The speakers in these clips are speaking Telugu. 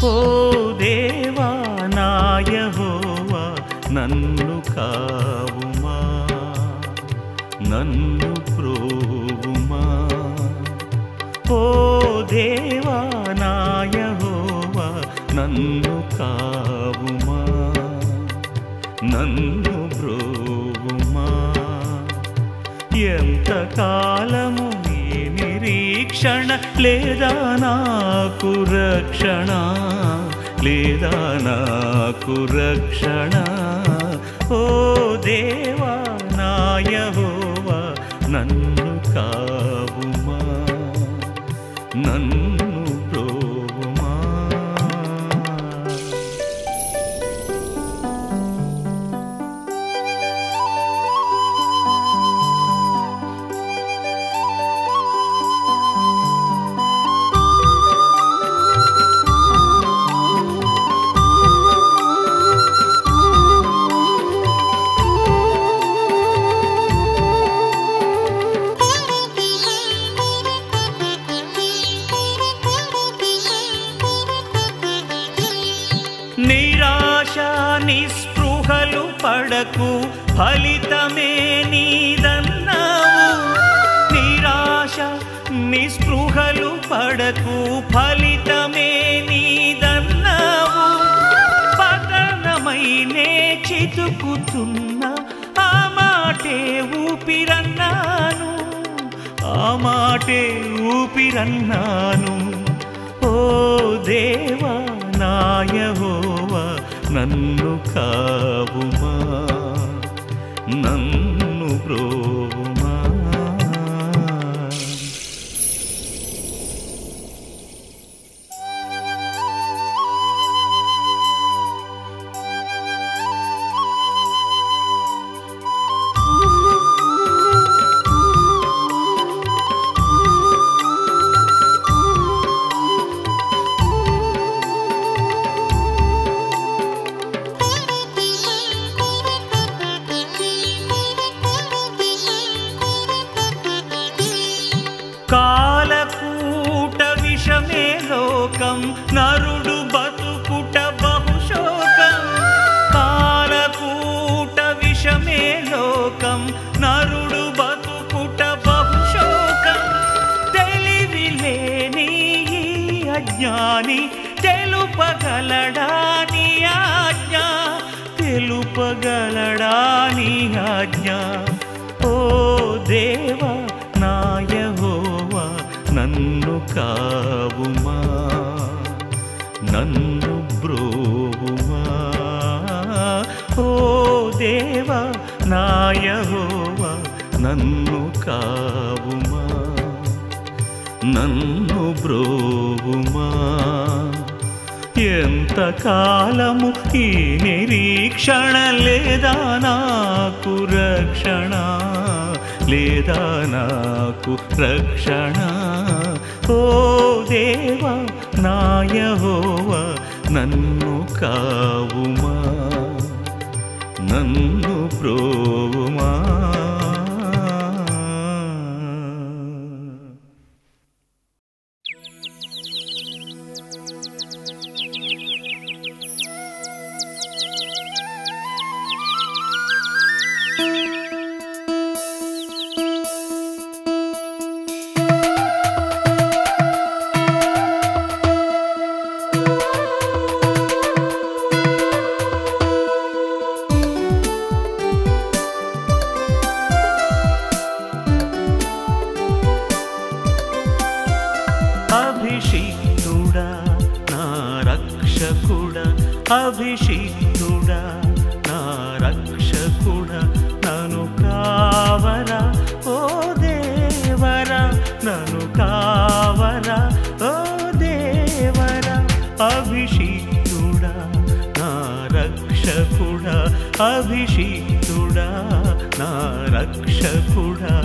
ఓ దేవా నాయహోవా నన్ను కావుమా నన్ను ప్రోవుమా ఓ దేవా నాయహోవా నన్ను కావుమా నన్ను బ్రోవుమా ఎంత కాలము నీ నిరీక్షణ లేదా నాకు రక్షణ లేదా నాకు రక్షణ ఓ దేవా నాయహోవా నన్ను కావుమా నన్ను బ్రోవుమా నిరాశ నిస్పృహలు పడకు ఫలితమే నీదన్నావు నిరాశ నిస్పృహలు పడకు ఫలితమే నీదన్నావు పతనమైనే చితుకుతున్న ఆ మాటే ఊపిరన్నాను ఆ మాటే ఊపిరన్నాను ఓ దేవా నాయహోవా నన్ను కావుమా నన్ను బ్రోవుమా కాలకూట విషమే లోకం నరుడు బతుకుట బహుశోకం కాలకూట విషమే లోకం నరుడు బతుకుట బహుశోకం తెలివి లేని ఈ అజ్ఞాని తెలుపగలడాని ఆజ్ఞ తెలుపగలడాని ఆజ్ఞ ఓ దేవా నాయహోవా నన్ను కావుమా నన్ను బ్రోవుమా ఓ దేవా నాయహోవా నన్ను కావుమా నన్ను బ్రోవుమా ఎంత కాలము ఈ నిరీక్షణ లేదా నాకు రక్షణ లేదా నాకు రక్షణ ఓ దేవా నాయహోవా నన్ను కావుమా నన్ను ప్రోవుమా అభిషిక్తుడా నా రక్షకుడా అభిషిక్తుడా నా రక్షకుడా నను కావరా ఓ దేవరా నను కావరా ఓ దేవరా అభిషిక్తుడా నా రక్షకుడా అభిషిక్తుడా నా రక్షకుడా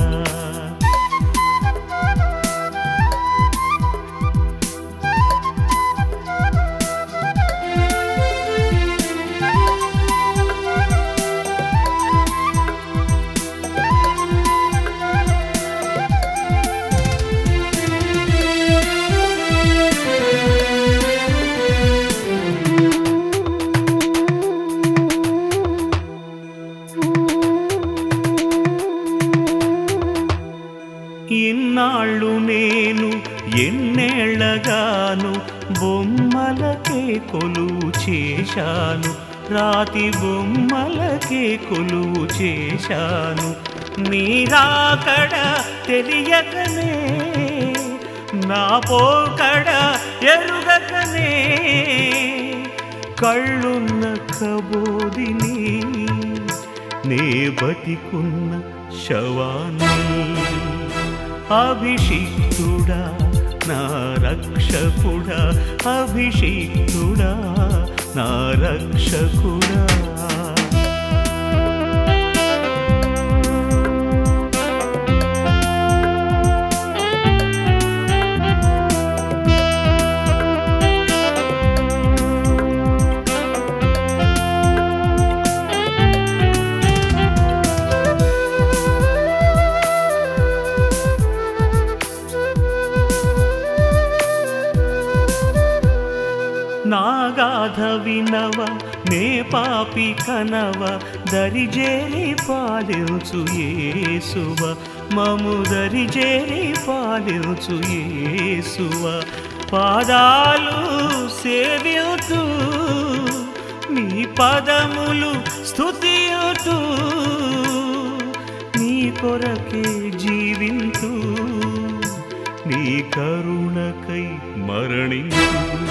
ఇన్నాళ్ళు నేను ఎన్నేళ్లగాను బొమ్మలకే కొలువు చేశాను రాతి బొమ్మలకే కొలువు చేశాను నీరాకడ తెలియకనే నా పోకడ ఎరుగకనే కళ్ళున్న కబోదిని నే బతికున్న శవాన్ని అభిషిక్తుడా నా రక్షకుడా అభిషిక్తుడా నా రక్షకుడా నాగాధ వినవ నే పాపి కనవ దరిజేరి పాలించు యేసువ మము దరిజేరి పాలించు యేసువ పాదాలు సేవ్యుతూ నీ పదములు స్థుతియుతూ నీ కొరకే జీవింతూ నీ కరుణకై మరణించు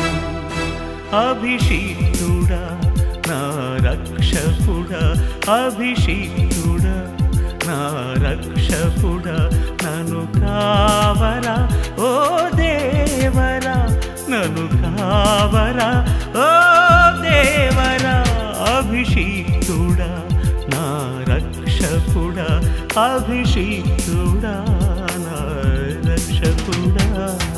అభిషిక్తుడా నా రక్షకుడా అభిషిక్తుడా నా రక్షకుడా నన్ను కావరా ఓ దేవరా నన్ను కావరా ఓ దేవరా అభిషిక్తుడా నా రక్షకుడా అభిషిక్తుడా నా రక్షకుడా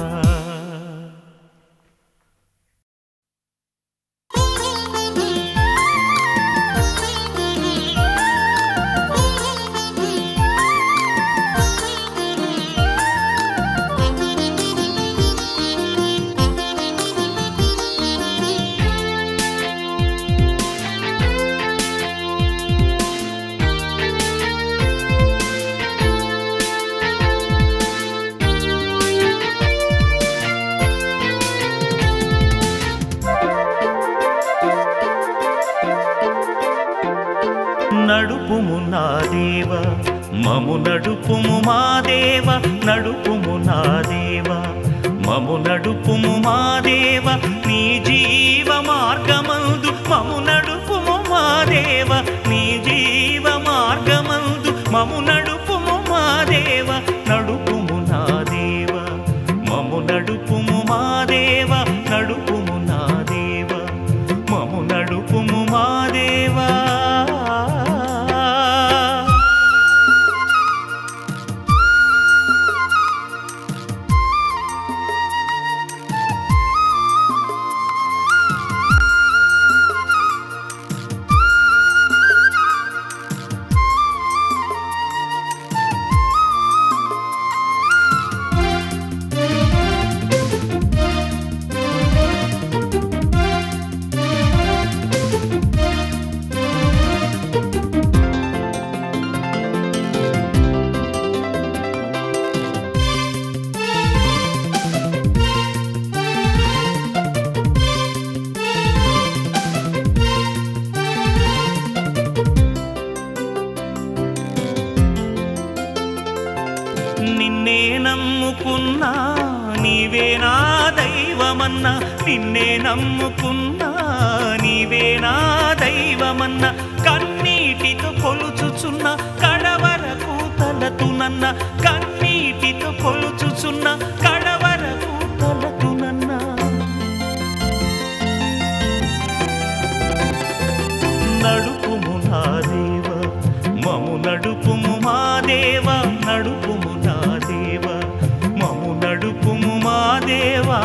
నడుపుము నా దేవ మము నడుపుము మా దేవ నడుపుము నా దేవ మము నడుపుము మా దేవ నీ జీవ మార్గమందు మము నడుపుము మా దేవ నీ జీవ మార్గమందు మము నడుపుము మా దేవ నడుపుము నా దేవ మము నడుపుము మా దేవ నడుపుము నా దేవ మము నడుపుము మా దేవా నిన్నే నమ్ముకున్నా నీవే నా దైవమన్నా నిన్నే నమ్ముకున్నా నీవే నా దైవమన్నా కన్నీటితో కొలుచుచున్న కడవరకు తలతునన్న కన్నీటితో కొలుచుచున్న కడవరకు తలతునన్నా నడుపుము నా దేవ మము నడుపుము మా దేవ నడుపుము నా దేవ మము నడుపుము మా దేవా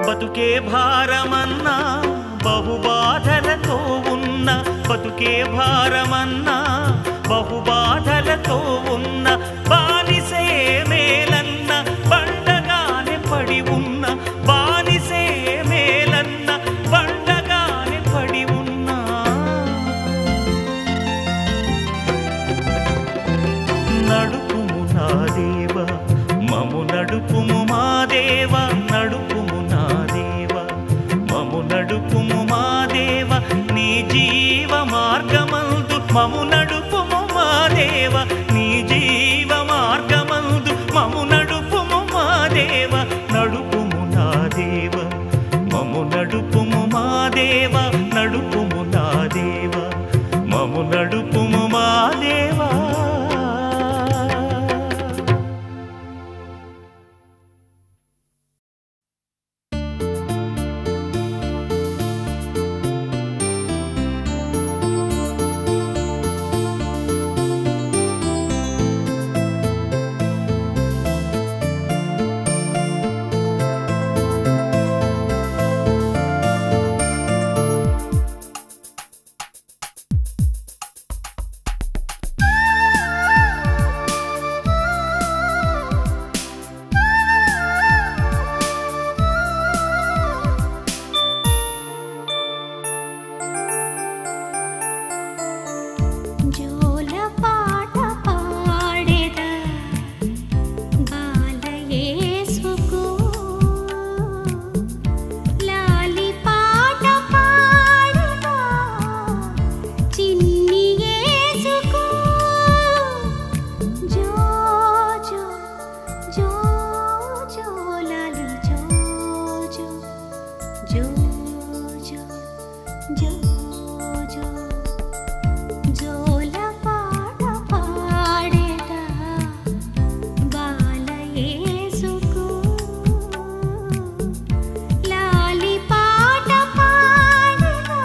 బతుకే భారమన్నా బహుబాధలతో ఉన్న బతుకే భారమన్నా బహుబాధలతో ఉన్న బానిసే మేలన్న బండగానే పడి ఉన్న బానిసే మేలన్న బండగానే పడి ఉన్నా నడుపుము నా దేవ మము నడుపుము మా దేవ నడుపుము నా దేవ మము నడుపుము మా దేవ నీ జీవ మార్గమందు మము నడుపుము మా దేవ నీ జీవ మార్గమందు మము నడుపుము మా దేవ నడుపుము నా దేవ మము నడుపుము మా దేవ నడుపుము నా దేవ మము నడుపుము మా దేవా జోల పాట పాడెద బాలయేసుకు లాలి పాట పాడెద చిన్ని యేసుకు జో జో జో జో లాలి జో జో జో జో జో జో జోల పాట పాడేదా బాలయేసుకు లాలి పాట పాడేదా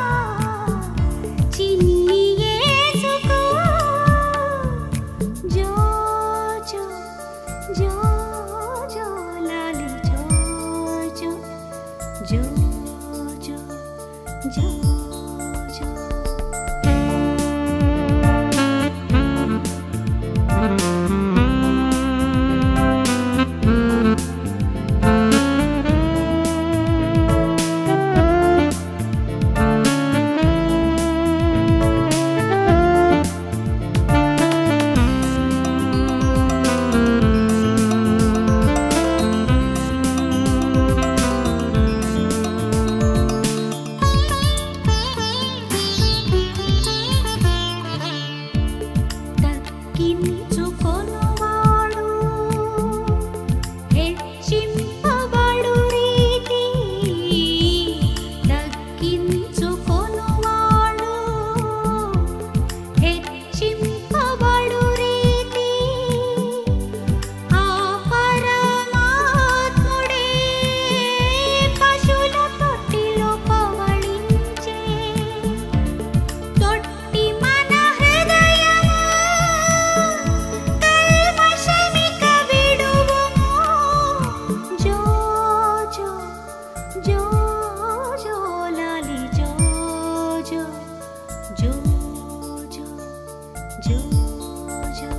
చిన్ని యేసుకు జో జో జో జో లాలి జో జో జో జో జో జో దక్కించుకొనువాడు హెచ్చింపబడు రీతి దక్కించుకొనువాడు హెచ్చింపబడు రీతి ఆ పరమాత్ముడే పశుల తొట్టిలో పవళించే తొట్టి మన హృదయము కల్మషమిక విడువుము జో జో జో జో లాలి జో జో జో జో జో జో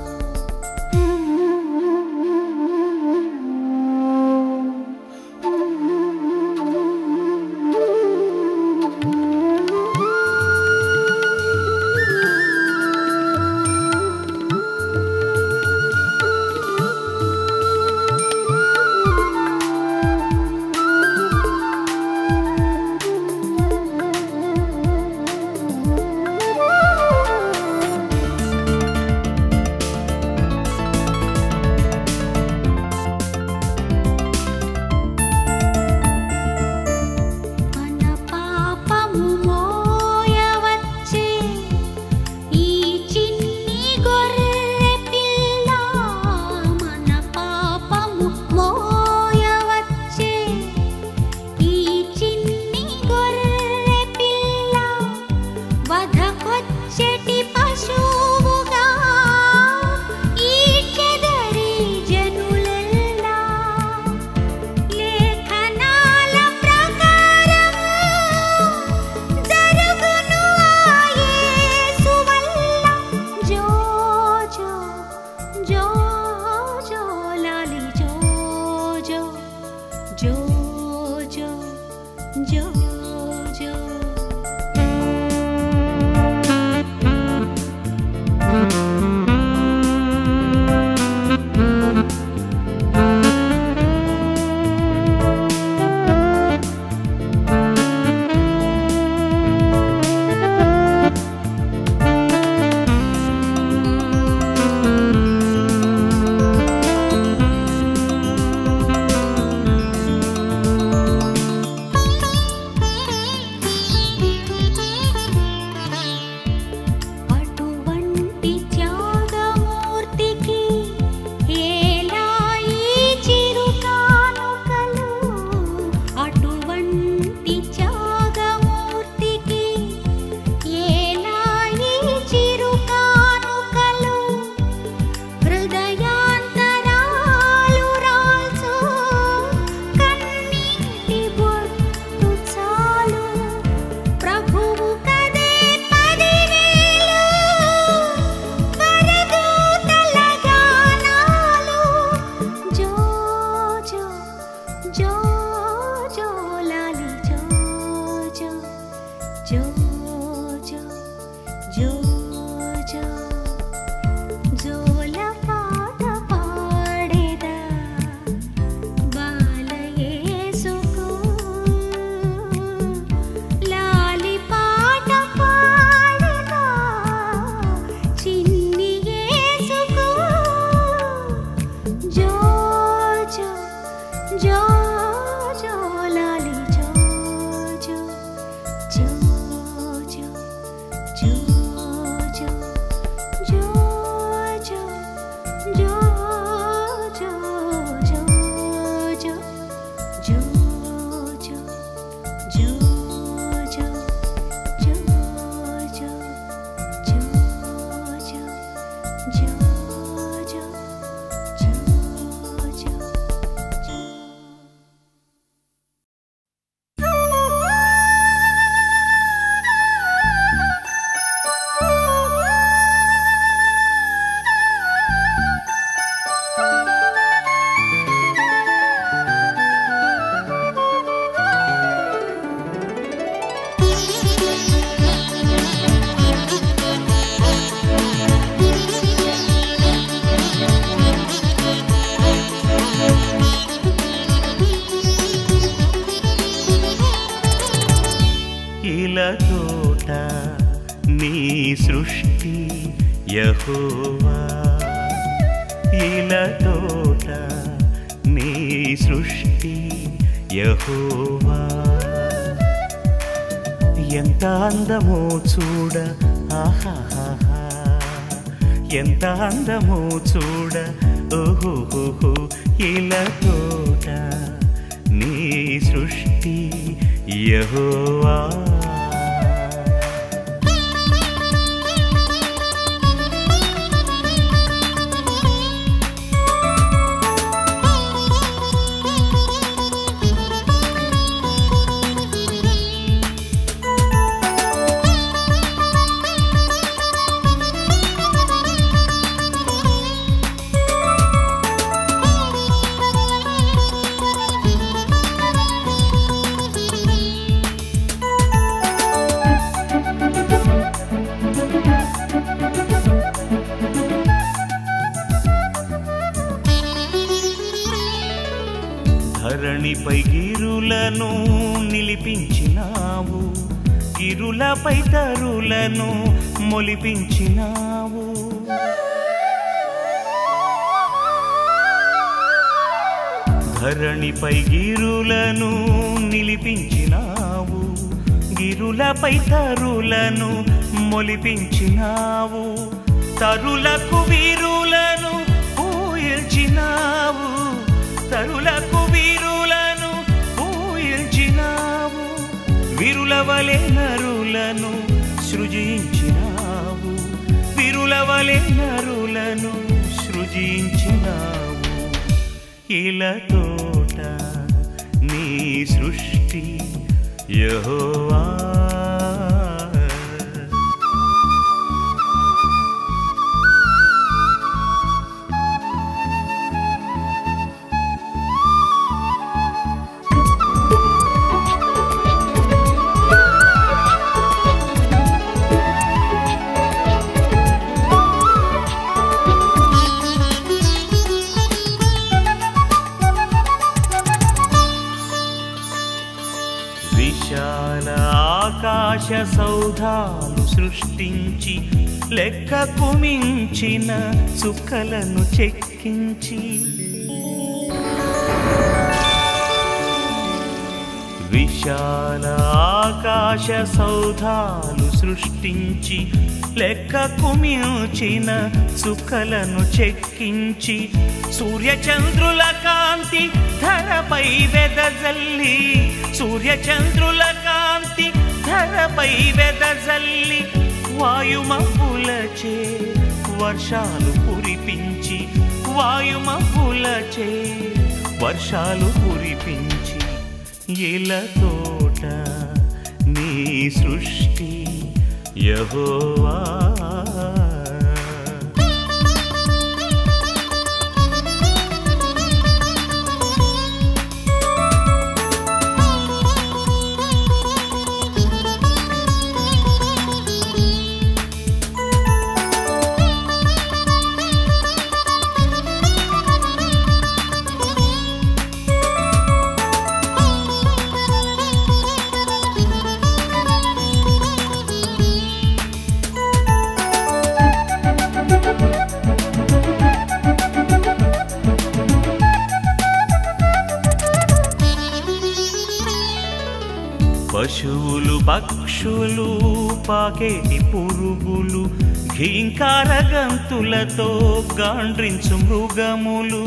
తోట నీ సృష్టి యహోవా ఇల తోట నీ సృష్టి యహోవా ఎంత అందమో చూడ ఆహాహా ఎంత అందమో చూడ ఓహోహో ఇలా తోట నీ సృష్టి యహోవా ధరణిపై గిరులను నిలిపించినావు గిరులపై తరులను మొలిపించినావు ధరణిపై గిరులను నిలిపించినావు గిరులపై తరులను మొలిపించినావు తరులకు వీరులను పూయించినావు తరులకు వీరులను పూయించినావు వీరుల వలె నరులను సృజించినావు వీరుల వలె నరులను సృజించినావు ఇల తోట నీ సృష్టి యహోవా విశాల ఆకాశ సౌధాలు సృష్టించి లెక్కకు మించిన చుక్కలను చెక్కించి విశాల ఆకాశ సౌధాలు సృష్టించి లెక్కకు మించిన చుక్కలను చెక్కించి సూర్యచంద్రుల కాంతి ధరపై వెదజల్లి సూర్యచంద్రుల కాంతి ధరపై వెదజల్లి వాయుమపులచే వర్షాలు కురిపించి వాయుమపులచే వర్షాలు కురిపించి ఇల తోట నీ సృష్టి యహోవా పశువులు పక్షులు పాకేటి పురుగులు ఘీంకార గంతులతో గాండ్రించు మృగములు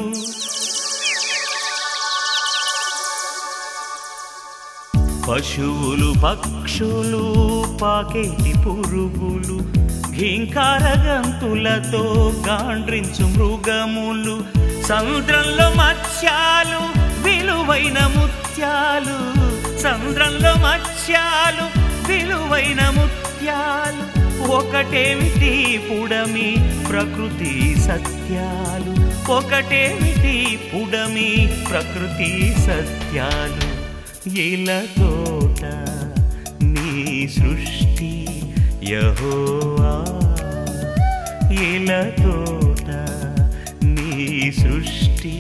పశువులు పక్షులు పాకేటి పురుగులు ఘీంకార గంతులతో గాండ్రించు మృగములు సముద్రంలో మత్స్యాలు విలువైన ముత్యాలు సముద్రంలో మత్స్యాలు విలువైన ముత్యాలు ఒకటేమిటి పుడమి ప్రకృతి సత్యాలు ఒకటేమిటి పుడమి ప్రకృతి సత్యాలు ఇల తోట నీ సృష్టి యహోవా ఇల తోట నీ సృష్టి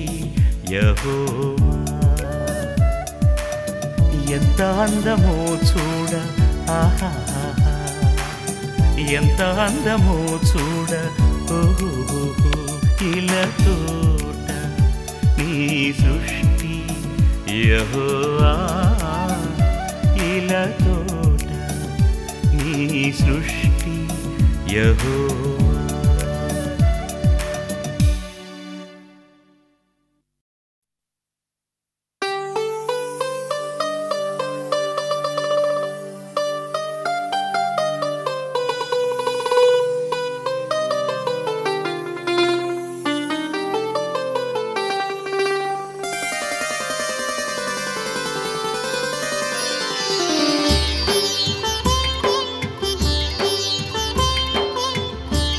యహోవా ఎంత అందమో చూడ ఆహాహా ఎంత అందమో చూడ ఓహోహోహో, ఇలా తోట నీ సృష్టి యెహోవా ఇలా తోట నీ సృష్టి యెహోవా ఆ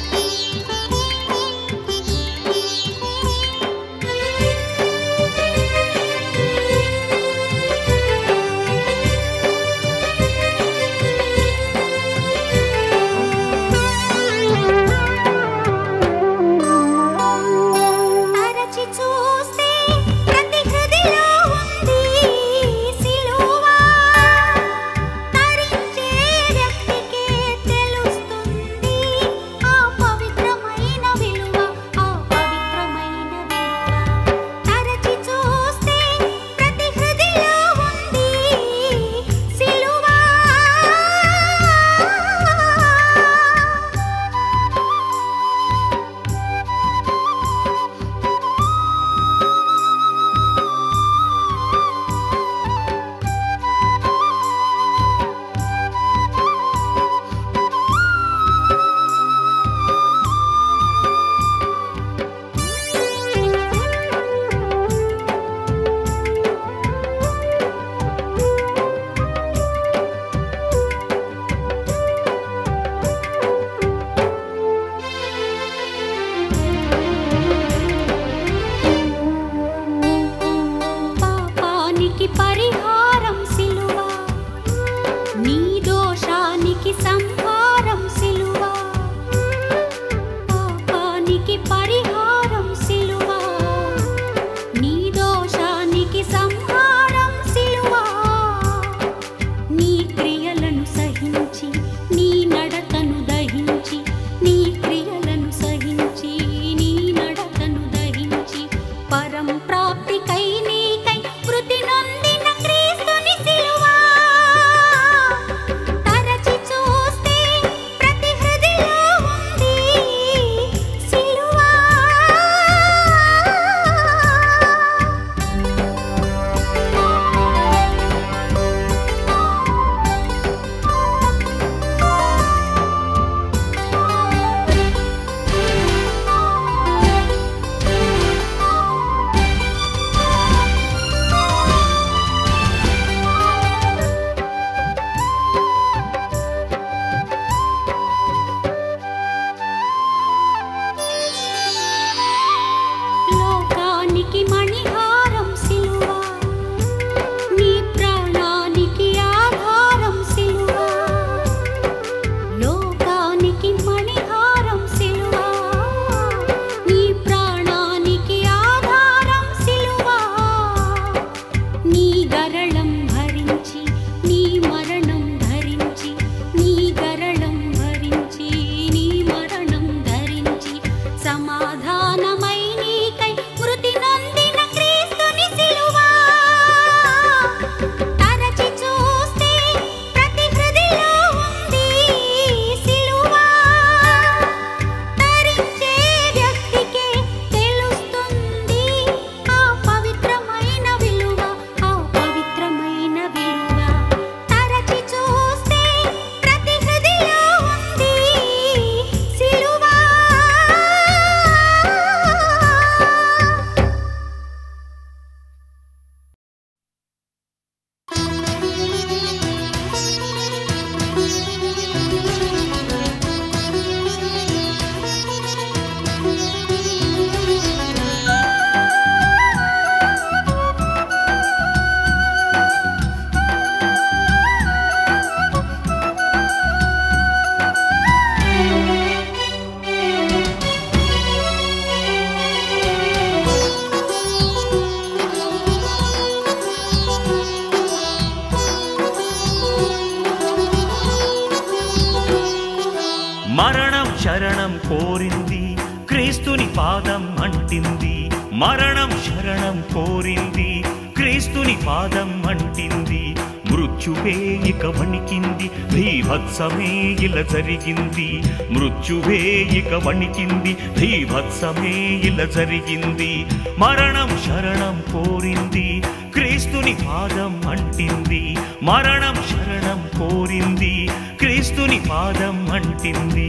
మరణం శరణం కోరింది క్రీస్తుని పాదం అంటింది మరణం శరణం కోరింది క్రీస్తుని పాదం అంటింది మృత్యువే ఇక వణికింది భీభత్సమే ఇలా జరిగింది మృత్యువే ఇక వణికింది భీభత్సమే ఇలా జరిగింది మరణం శరణం కోరింది క్రీస్తుని పాదం అంటింది మరణం శరణం కోరింది క్రీస్తుని పాదం అంటింది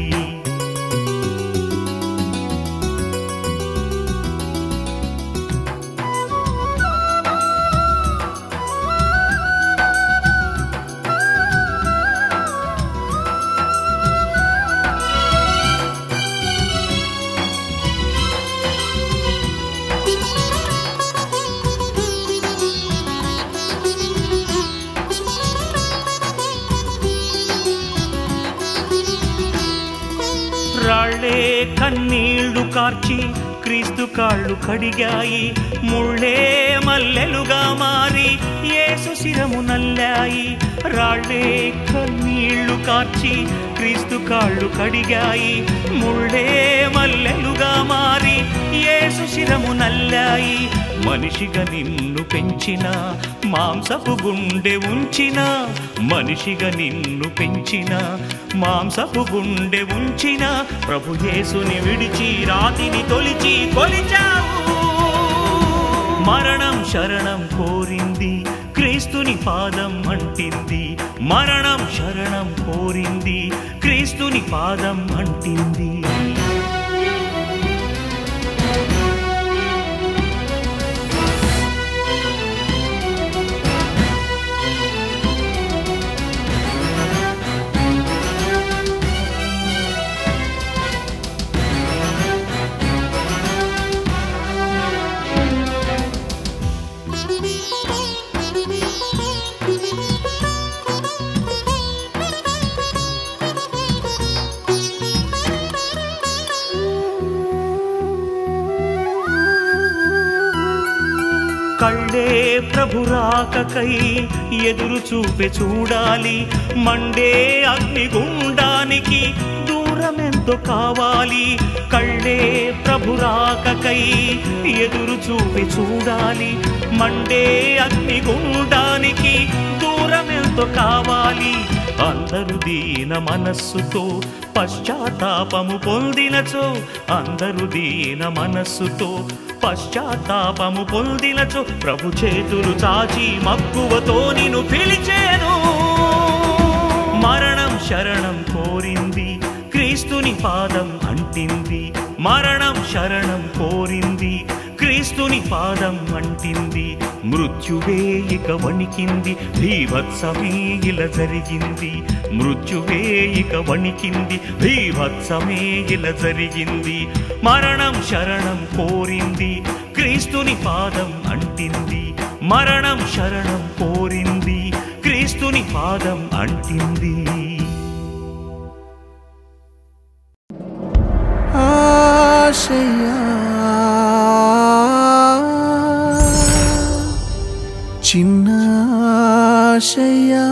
రాళ్ళే కన్నీళ్లు కార్చి క్రీస్తు కాళ్ళు కడిగాయి ముళ్ళే మల్లెలుగా మారి యేసు శిరము నల్లాయి రాళ్ళే కన్నీళ్లు కార్చి క్రీస్తు కాళ్ళు కడిగాయి ముళ్ళే మల్లెలుగా మారి యేసు శిరము నల్లాయి మనిషిగా నిన్ను పెంచిన మాంసపు గుండె ఉంచిన మనిషిగా నిన్ను పెంచిన మాంసపు గుండె ఉంచిన ప్రభు యేసుని విడిచి రాతిని తొలిచి కొలిచావు మరణం శరణం కోరింది క్రీస్తుని పాదం అంటింది మరణం శరణం కోరింది క్రీస్తుని పాదం అంటింది కళ్ళే ప్రభు రాకకై ఎదురు చూపే చూడాలి మండే అగ్నిగుండానికి దూరమెంతో కావాలి కళ్ళే ప్రభు రాకకై ఎదురు చూపి చూడాలి మండే అగ్నిగుండానికి దూరమెంతో కావాలి అందరు దీన మనస్సుతో పశ్చాత్తాపము పొందినచో అందరు దీన మనస్సుతో పశ్చాత్తాపము పొందినచో ప్రభు చేతులు చాచి మక్కువతో నిన్ను పిలిచేను మరణం శరణం కోరింది క్రీస్తుని పాదం అంటింది మరణం శరణం కోరింది క్రీస్తుని పాదం అంటింది మృత్యువే ఇక వణికింది భీభత్సమే ఇలా జరిగింది మృత్యువే ఇక వణికింది భీభత్సమే ఇలా జరిగింది మరణం శరణం కోరింది క్రీస్తుని పాదం అంటింది మరణం శరణం కోరింది క్రీస్తుని పాదం అంటింది ఆశయా చిన్న ఆశయా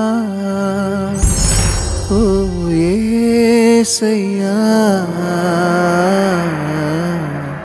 ఓ ఏసయ్యా